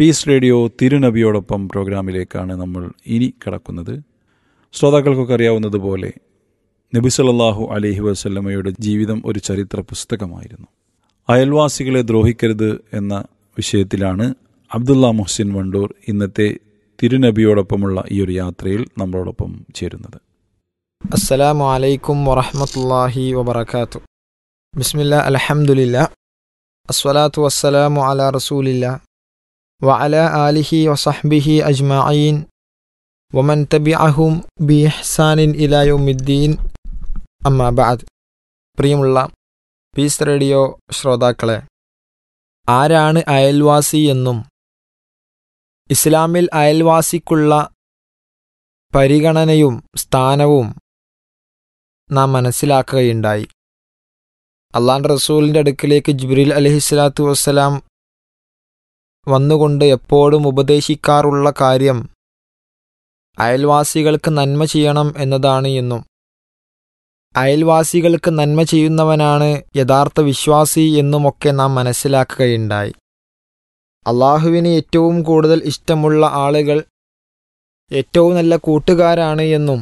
piece radio തിരുനബിയോടൊപ്പം പ്രോഗ്രാമിലേക്കാണ് നമ്മൾ ഇനി കടക്കുന്നത് ശ്രോതാക്കൾക്കൊക്കെ അറിയാവുന്നതുപോലെ നബി സല്ലല്ലാഹു അലൈഹി വസല്ലമയുടെ ജീവിതം ഒരു ചരിത്ര പുസ്തകമായിരുന്നു അയൽവാസികളെ ദ്രോഹിക്കരുത് എന്ന വിഷയത്തിലാണ് അബ്ദുള്ള മുഹ്സിൻ വണ്ടൂർ ഇന്നത്തെ തിരുനബിയോടൊപ്പമുള്ള ഈ ഒരു യാത്രയിൽ നമ്മളോടൊപ്പം ചേരുന്നത് അസ്സലാമു അലൈക്കും വറഹമത്തല്ലാഹി വബർക്കാത്തു ബിസ്മില്ല അലഹമുല്ല അസ്വലാത്തു വസ്സലാമു അല റസൂലില്ല വഅല ആലിഹി വസഹ്ബിഹി അജ്മഈൻ വമൻ തബിഅഹും ബി ഇഹ്സാനിൻ ഇലാ യൗമിദ്ദീൻ അമ്മാ ബഅദ് പ്രിയമുള്ള പീസ് റേഡിയോ ശ്രോതാക്കളെ ആരാണ് അയൽവാസി എന്നും ഇസ്ലാമിൽ അയൽവാസിക്കുള്ള പരിഗണനയും സ്ഥാനവും നാം മനസ്സിലാക്കുകയുണ്ടായി അള്ളാൻ റസൂലിൻ്റെ അടുക്കിലേക്ക് ജിബ്രീൽ അലഹിസ്ലാത്തു വസ്സലാം വന്നുകൊണ്ട് എപ്പോഴും ഉപദേശിക്കാറുള്ള കാര്യം അയൽവാസികൾക്ക് നന്മ ചെയ്യണം എന്നതാണ് എന്നും അയൽവാസികൾക്ക് നന്മ ചെയ്യുന്നവനാണ് യഥാർത്ഥ വിശ്വാസി എന്നുമൊക്കെ നാം മനസ്സിലാക്കുകയുണ്ടായി അള്ളാഹുവിന് ഏറ്റവും കൂടുതൽ ഇഷ്ടമുള്ള ആളുകൾ ഏറ്റവും നല്ല കൂട്ടുകാരാണ് എന്നും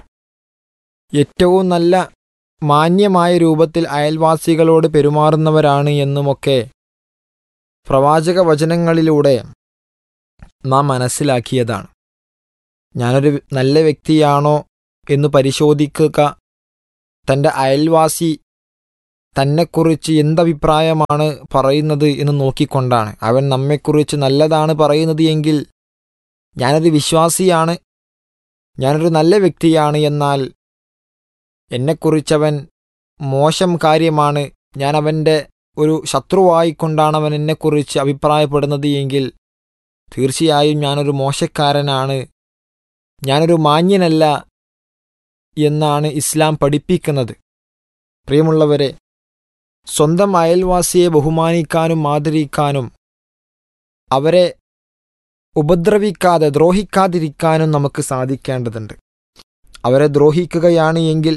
ഏറ്റവും നല്ല മാന്യമായ രൂപത്തിൽ അയൽവാസികളോട് പെരുമാറുന്നവരാണ് എന്നുമൊക്കെ പ്രവാചക വചനങ്ങളിലൂടെ നാം മനസ്സിലാക്കിയതാണ് ഞാനൊരു നല്ല വ്യക്തിയാണോ എന്ന് പരിശോധിക്കുക തൻ്റെ അയൽവാസി തന്നെക്കുറിച്ച് എന്തഭിപ്രായമാണ് പറയുന്നത് എന്ന് നോക്കിക്കൊണ്ടാണ് അവൻ നമ്മെക്കുറിച്ച് നല്ലതാണ് പറയുന്നത് എങ്കിൽ ഞാനൊരു വിശ്വാസിയാണ് ഞാനൊരു നല്ല വ്യക്തിയാണ് എന്നാൽ എന്നെക്കുറിച്ചവൻ മോശം കാര്യമാണ് ഞാൻ അവൻ്റെ ഒരു ശത്രുവായിക്കൊണ്ടാണ് അവൻ എന്നെക്കുറിച്ച് അഭിപ്രായപ്പെടുന്നത് എങ്കിൽ തീർച്ചയായും ഞാനൊരു മോശക്കാരനാണ് ഞാനൊരു മാന്യനല്ല എന്നാണ് ഇസ്ലാം പഠിപ്പിക്കുന്നത് പ്രിയമുള്ളവരെ സ്വന്തം അയൽവാസിയെ ബഹുമാനിക്കാനും ആദരിക്കാനും അവരെ ഉപദ്രവിക്കാതെ ദ്രോഹിക്കാതിരിക്കാനും നമുക്ക് സാധിക്കേണ്ടതുണ്ട് അവരെ ദ്രോഹിക്കുകയാണ് എങ്കിൽ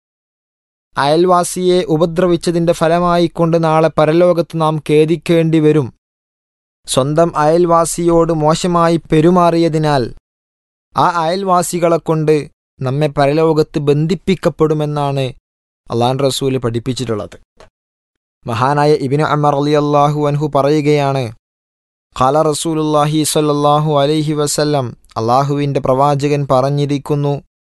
അയൽവാസിയെ ഉപദ്രവിച്ചതിൻ്റെ ഫലമായിക്കൊണ്ട് നാളെ പരലോകത്ത് നാം ഖേദിക്കേണ്ടി വരും സ്വന്തം അയൽവാസിയോട് മോശമായി പെരുമാറിയതിനാൽ ആ അയൽവാസികളെ കൊണ്ട് നമ്മെ പരലോകത്ത് ബന്ധിപ്പിക്കപ്പെടുമെന്നാണ് അള്ളാൻ റസൂല് പഠിപ്പിച്ചിട്ടുള്ളത് മഹാനായ ഇബിന് അമർ അലി അള്ളാഹു അൻഹു പറയുകയാണ് ഖാല റസൂലുല്ലാഹി സല്ലല്ലാഹു അലൈഹി വസല്ലം അള്ളാഹുവിൻ്റെ പ്രവാചകൻ പറഞ്ഞിരിക്കുന്നു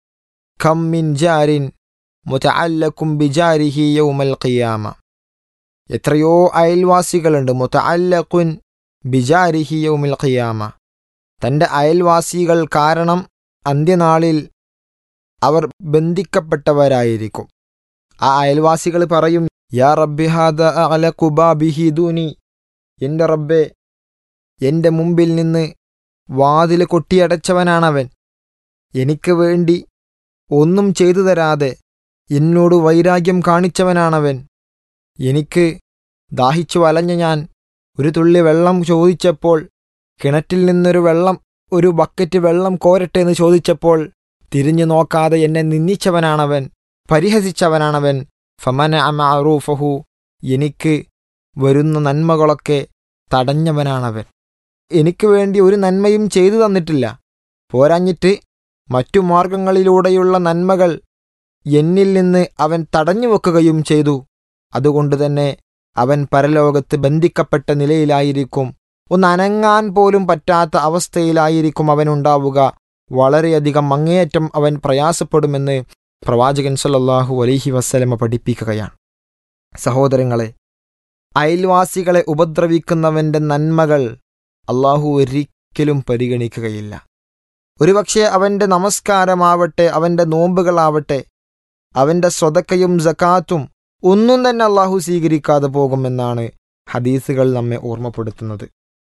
ഖം മിൻ ജാരിൻ മുതഅല്ലക്കും ബിജാരിഹി യൗമൽ ഖിയാമ എത്രയോ അയൽവാസികളുണ്ട് മുതഅല്ലഖുൻ ബിജാരിഹി യൗമിൽ ഖിയാമ തൻ്റെ അയൽവാസികൾ കാരണം അന്ത്യനാളിൽ അവർ ബന്ധിക്കപ്പെട്ടവരായിരിക്കും ആ അയൽവാസികൾ പറയും യാ റബ്ബി ഹാദ അല കുബാബിഹി ദൂനി എൻ്റെ റബ്ബെ എൻ്റെ മുമ്പിൽ നിന്ന് വാതിൽ കൊട്ടിയടച്ചവനാണവൻ എനിക്ക് വേണ്ടി ഒന്നും ചെയ്തു തരാതെ എന്നോട് വൈരാഗ്യം കാണിച്ചവനാണവൻ എനിക്ക് ദാഹിച്ചു വലഞ്ഞ ഞാൻ ഒരു തുള്ളി വെള്ളം ചോദിച്ചപ്പോൾ കിണറ്റിൽ നിന്നൊരു വെള്ളം ഒരു ബക്കറ്റ് വെള്ളം കോരട്ടെ എന്ന് ചോദിച്ചപ്പോൾ തിരിഞ്ഞു നോക്കാതെ എന്നെ നിന്ദിച്ചവനാണവൻ പരിഹസിച്ചവനാണവൻ ഫമന അമറൂഫഹു എനിക്ക് വരുന്ന നന്മകളൊക്കെ തടഞ്ഞവനാണവൻ എനിക്ക് വേണ്ടി ഒരു നന്മയും ചെയ്തു തന്നിട്ടില്ല പോരാഞ്ഞിട്ട് മറ്റു മാർഗങ്ങളിലൂടെയുള്ള നന്മകൾ എന്നിൽ നിന്ന് അവൻ തടഞ്ഞു വെക്കുകയും ചെയ്തു അതുകൊണ്ട് തന്നെ അവൻ പരലോകത്ത് ബന്ധിക്കപ്പെട്ട നിലയിലായിരിക്കും ഒന്ന് അനങ്ങാൻ പോലും പറ്റാത്ത അവസ്ഥയിലായിരിക്കും അവനുണ്ടാവുക വളരെയധികം അങ്ങേയറ്റം അവൻ പ്രയാസപ്പെടുമെന്ന് പ്രവാചകൻ സല്ലല്ലാഹു അലൈഹി വസ്ലമ പഠിപ്പിക്കുകയാണ് സഹോദരങ്ങളെ അയൽവാസികളെ ഉപദ്രവിക്കുന്നവന്റെ നന്മകൾ അള്ളാഹു ഒരിക്കലും പരിഗണിക്കുകയില്ല ഒരുപക്ഷെ അവന്റെ നമസ്കാരമാവട്ടെ അവന്റെ നോമ്പുകളാവട്ടെ അവന്റെ സ്വതക്കയും ജക്കാത്തും ഒന്നും തന്നെ അള്ളാഹു സ്വീകരിക്കാതെ പോകുമെന്നാണ് ഹദീസുകൾ നമ്മെ ഓർമ്മപ്പെടുത്തുന്നത്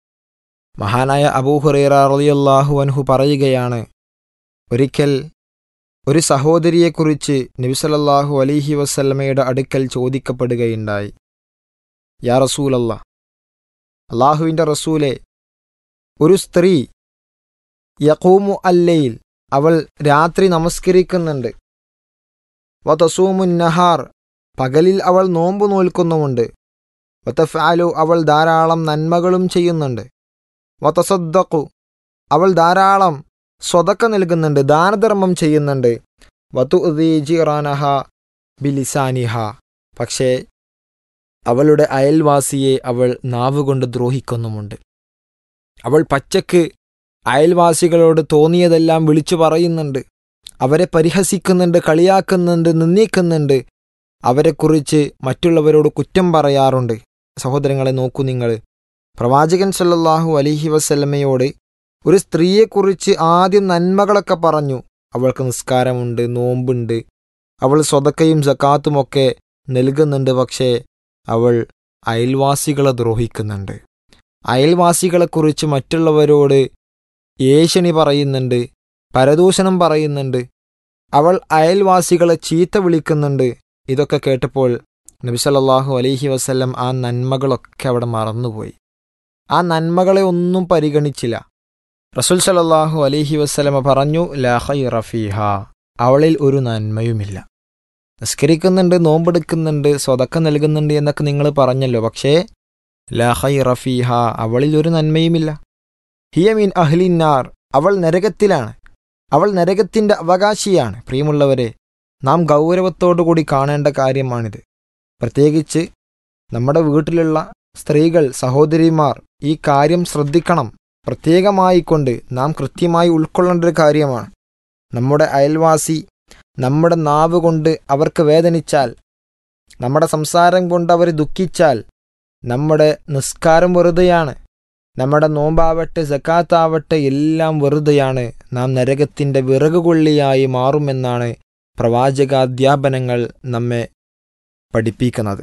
മഹാനായ അബൂഹുറൈറ റളിയല്ലാഹു അൻഹു പറയുകയാണ് ഒരിക്കൽ ഒരു സഹോദരിയെക്കുറിച്ച് നബിസലല്ലാഹു അലിഹി വസല്ലമയുടെ അടുക്കൽ ചോദിക്കപ്പെടുകയുണ്ടായി യാ റസൂലല്ല അള്ളാഹുവിൻ്റെ റസൂലെ ഒരു സ്ത്രീ യഖൂമു അല്ലയിൽ അവൾ രാത്രി നമസ്കരിക്കുന്നുണ്ട് വതസൂമുൻ നഹാർ പകലിൽ അവൾ നോമ്പ് നോൽക്കുന്നുമുണ്ട് വതഫാലു അവൾ ധാരാളം നന്മകളും ചെയ്യുന്നുണ്ട് വതസദ്ദഖു അവൾ ധാരാളം സ്വതക്ക നൽകുന്നുണ്ട് ദാനധർമ്മം ചെയ്യുന്നുണ്ട് വതുദീജിറാനഹ ബിലിസാനിഹ പക്ഷേ അവളുടെ അയൽവാസിയെ അവൾ നാവുകൊണ്ട് ദ്രോഹിക്കുന്നുമുണ്ട് അവൾ പച്ചക്ക് അയൽവാസികളോട് തോന്നിയതെല്ലാം വിളിച്ചു പറയുന്നുണ്ട് അവരെ പരിഹസിക്കുന്നുണ്ട് കളിയാക്കുന്നുണ്ട് നിന്ദിക്കുന്നുണ്ട് അവരെക്കുറിച്ച് മറ്റുള്ളവരോട് കുറ്റം പറയാറുണ്ട് സഹോദരങ്ങളെ നോക്കൂ നിങ്ങൾ പ്രവാചകൻ സല്ലല്ലാഹു അലിഹി വസല്ലമയോട് ഒരു സ്ത്രീയെക്കുറിച്ച് ആദ്യം നന്മകളൊക്കെ പറഞ്ഞു അവൾക്ക് നിസ്കാരമുണ്ട് നോമ്പുണ്ട് അവൾ സ്വതക്കയും സക്കാത്തുമൊക്കെ നൽകുന്നുണ്ട് പക്ഷേ അവൾ അയൽവാസികളെ ദ്രോഹിക്കുന്നുണ്ട് അയൽവാസികളെക്കുറിച്ച് മറ്റുള്ളവരോട് ഏഷണി പറയുന്നുണ്ട് പരദൂഷണം പറയുന്നുണ്ട് അവൾ അയൽവാസികളെ ചീത്ത വിളിക്കുന്നുണ്ട് ഇതൊക്കെ കേട്ടപ്പോൾ നബി സല്ലല്ലാഹു അലൈഹി വസല്ലം ആ നന്മകളൊക്കെ അവിടെ മറന്നുപോയി ആ നന്മകളെ ഒന്നും പരിഗണിച്ചില്ല റസൂൽ സല്ലല്ലാഹു അലൈഹി വസല്ലമ പറഞ്ഞു ലാ ഖൈറ ഫീഹ അവളിൽ ഒരു നന്മയുമില്ല നിസ്കരിക്കുന്നുണ്ട് നോമ്പെടുക്കുന്നുണ്ട് സ്വതക്കം നൽകുന്നുണ്ട് എന്നൊക്കെ നിങ്ങൾ പറഞ്ഞല്ലോ പക്ഷേ ലാ ഖൈറ ഫീഹ അവളിൽ ഒരു നന്മയുമില്ല ഹിയ മീൻ അഹ്ലിന്നാർ അവൾ നരകത്തിലാണ് അവൾ നരകത്തിന്റെ അവകാശിയാണ് പ്രിയമുള്ളവരെ നാം ഗൗരവത്തോടുകൂടി കാണേണ്ട കാര്യമാണിത് പ്രത്യേകിച്ച് നമ്മുടെ വീട്ടിലുള്ള സ്ത്രീകൾ സഹോദരിമാർ ഈ കാര്യം ശ്രദ്ധിക്കണം പ്രത്യേകമായി കൊണ്ട് നാം കൃത്യമായി ഉൾക്കൊള്ളേണ്ട ഒരു കാര്യമാണ് നമ്മുടെ അയൽവാസി നമ്മുടെ നാവ് കൊണ്ട് അവർക്ക് വേദനിച്ചാൽ നമ്മുടെ സംസാരം കൊണ്ട് അവർ ദുഃഖിച്ചാൽ നമ്മുടെ നിസ്കാരം വെറുതെയാണ് നമ്മുടെ നോമ്പാവട്ടെ സക്കാത്താവട്ടെ എല്ലാം വെറുതെയാണ് നാം നരകത്തിൻ്റെ വിറകുകൊള്ളിയായി മാറുമെന്നാണ് പ്രവാചകാധ്യാപനങ്ങൾ നമ്മെ പഠിപ്പിക്കുന്നത്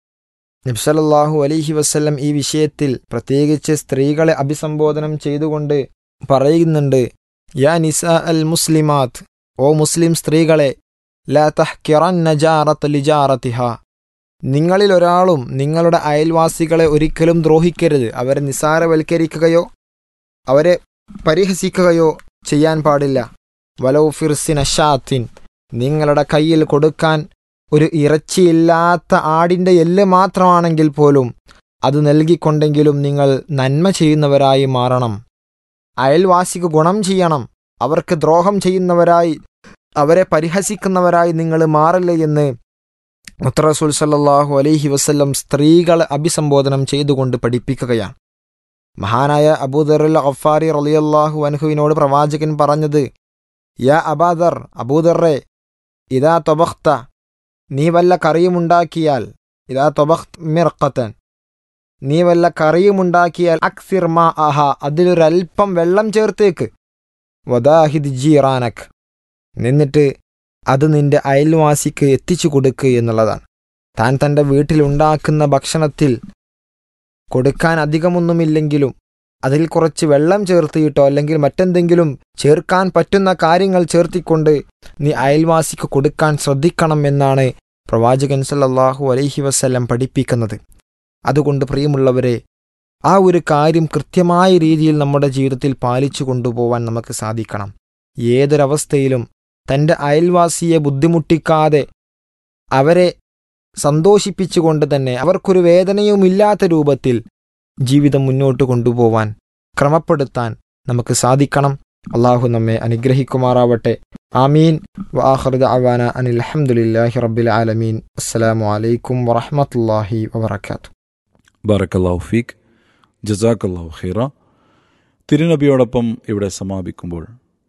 നബ്സലല്ലാഹു അലൈഹി വസ്ല്ലം ഈ വിഷയത്തിൽ പ്രത്യേകിച്ച് സ്ത്രീകളെ അഭിസംബോധനം ചെയ്തുകൊണ്ട് പറയുന്നുണ്ട് യാ നിസ അൽ മുസ്ലിമാത്ത് ഓ മുസ്ലിം സ്ത്രീകളെ ലാ തഹ്കിറൻ നജാറത്ത് ലിജാറത്തിഹ നിങ്ങളിൽ ഒരാളും നിങ്ങളുടെ അയൽവാസികളെ ഒരിക്കലും ദ്രോഹിക്കരുത് അവരെ നിസാരവൽക്കരിക്കുകയോ അവരെ പരിഹസിക്കുകയോ ചെയ്യാൻ പാടില്ല വലോ ഫിർസിൻ അഷാത്തിൻ നിങ്ങളുടെ കയ്യിൽ കൊടുക്കാൻ ഒരു ഇറച്ചിയില്ലാത്ത ആടിൻ്റെ എല്ല് മാത്രമാണെങ്കിൽ പോലും അത് നൽകിക്കൊണ്ടെങ്കിലും നിങ്ങൾ നന്മ ചെയ്യുന്നവരായി മാറണം അയൽവാസിക്ക് ഗുണം ചെയ്യണം അവർക്ക് ദ്രോഹം ചെയ്യുന്നവരായി അവരെ പരിഹസിക്കുന്നവരായി നിങ്ങൾ മാറില്ല എന്ന് മുത്തറസൂൽ സല്ലാഹു അലൈഹി വസ്ല്ലം സ്ത്രീകളെ അഭിസംബോധനം ചെയ്തുകൊണ്ട് പഠിപ്പിക്കുകയാണ് മഹാനായ അബൂദറുൽ അഫാരി റലിയല്ലാഹു അൻഹുവിനോട് പ്രവാചകൻ പറഞ്ഞത് യാ അബാദർ അബൂദറെ ഇതാ തൊബഖ്ത നീ വല്ല കറിയുമുണ്ടാക്കിയാൽ ഇതാ തൊബഖ് മിർക്കത്തൻ നീ വല്ല കറിയുമുണ്ടാക്കിയാൽ അക്സിർ മാ അഹ അതിലൊരൽപ്പം വെള്ളം ചേർത്തേക്ക് വദാഹിദ് ജീറാനക് എന്നിട്ട് അത് നിന്റെ അയൽവാസിക്ക് എത്തിച്ചു കൊടുക്കുക എന്നുള്ളതാണ് താൻ തൻ്റെ വീട്ടിലുണ്ടാക്കുന്ന ഭക്ഷണത്തിൽ കൊടുക്കാൻ അധികമൊന്നുമില്ലെങ്കിലും അതിൽ കുറച്ച് വെള്ളം ചേർത്തിയിട്ടോ അല്ലെങ്കിൽ മറ്റെന്തെങ്കിലും ചേർക്കാൻ പറ്റുന്ന കാര്യങ്ങൾ ചേർത്തിക്കൊണ്ട് നീ അയൽവാസിക്ക് കൊടുക്കാൻ ശ്രദ്ധിക്കണം എന്നാണ് പ്രവാചകൻ സല്ലല്ലാഹു അലൈഹി വസ്ല്ലം പഠിപ്പിക്കുന്നത് അതുകൊണ്ട് പ്രിയമുള്ളവരെ ആ ഒരു കാര്യം കൃത്യമായ രീതിയിൽ നമ്മുടെ ജീവിതത്തിൽ പാലിച്ചു കൊണ്ടുപോവാൻ നമുക്ക് സാധിക്കണം ഏതൊരവസ്ഥയിലും തൻ്റെ അയൽവാസിയെ ബുദ്ധിമുട്ടിക്കാതെ അവരെ സന്തോഷിപ്പിച്ചുകൊണ്ട് തന്നെ അവർക്കൊരു വേദനയുമില്ലാത്ത രൂപത്തിൽ ജീവിതം മുന്നോട്ട് കൊണ്ടുപോവാൻ ക്രമപ്പെടുത്താൻ നമുക്ക് സാധിക്കണം അള്ളാഹു നമ്മെ അനുഗ്രഹിക്കുമാറാവട്ടെ ആമീൻ വാഹൃദ അവാന അനിൽ അഹമ്മദില്ലാഹി റബ്ബിൽ ആലമീൻ അസ്സലാമു അലൈക്കും വറഹമത്തല്ലാഹി വബർക്കാത്തു ബാറക്കല്ലാഹു ഫീഖ് ജസാക്കല്ലാഹു ഖീറ തിരുനബിയോടൊപ്പം ഇവിടെ സമാപിക്കുമ്പോൾ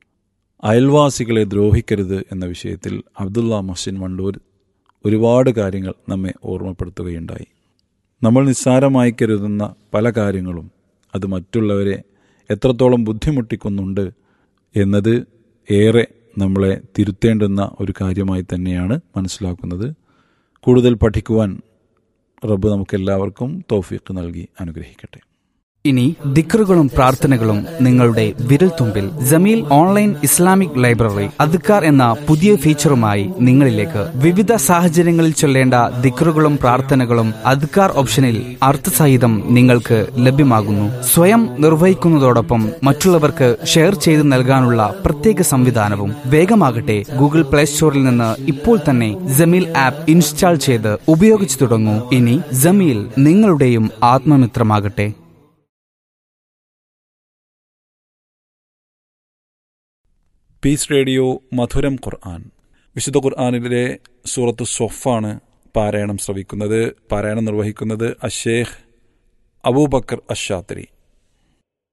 അയൽവാസികളെ ദ്രോഹിക്കരുത് എന്ന വിഷയത്തിൽ അബ്ദുള്ള മൊഹ്സിൻ വണ്ടൂർ ഒരുപാട് കാര്യങ്ങൾ നമ്മെ ഓർമ്മപ്പെടുത്തുകയുണ്ടായി നമ്മൾ നിസ്സാരമായി കരുതുന്ന പല കാര്യങ്ങളും അത് മറ്റുള്ളവരെ എത്രത്തോളം ബുദ്ധിമുട്ടിക്കുന്നുണ്ട് എന്നത് ഏറെ നമ്മളെ തിരുത്തേണ്ടുന്ന ഒരു കാര്യമായി തന്നെയാണ് മനസ്സിലാക്കുന്നത് കൂടുതൽ പഠിക്കുവാൻ റബ്ബ് നമുക്കെല്ലാവർക്കും തോഫീക്ക് നൽകി അനുഗ്രഹിക്കട്ടെ ഇനി ദിക്റുകളും പ്രാർത്ഥനകളും നിങ്ങളുടെ വിരൽത്തുമ്പിൽ ജമീൽ ഓൺലൈൻ ഇസ്ലാമിക് ലൈബ്രറി അദ്ക്കാർ എന്ന പുതിയ ഫീച്ചറുമായി നിങ്ങളിലേക്ക് വിവിധ സാഹചര്യങ്ങളിൽ ചൊല്ലേണ്ട ദിക്റുകളും പ്രാർത്ഥനകളും അദ്ക്കാർ ഓപ്ഷനിൽ അർത്ഥസഹിതം നിങ്ങൾക്ക് ലഭ്യമാകുന്നു സ്വയം നിർവഹിക്കുന്നതോടൊപ്പം മറ്റുള്ളവർക്ക് ഷെയർ ചെയ്ത് നൽകാനുള്ള പ്രത്യേക സംവിധാനവും വേഗമാകട്ടെ ഗൂഗിൾ പ്ലേ സ്റ്റോറിൽ നിന്ന് ഇപ്പോൾ തന്നെ ജമീൽ ആപ്പ് ഇൻസ്റ്റാൾ ചെയ്ത് ഉപയോഗിച്ചു തുടങ്ങൂ ഇനി ജമീൽ നിങ്ങളുടെയും ആത്മമിത്രമാകട്ടെ പീസ് റേഡിയോ മധുരം ഖുർആൻ വിശുദ്ധ ഖുർആാനിലെ സൂറത്ത് സൊഫാണ് പാരായണം ശ്രവിക്കുന്നത് പാരായണം നിർവഹിക്കുന്നത് അഷേഖ് അബൂബക്കർ അഷാത്രി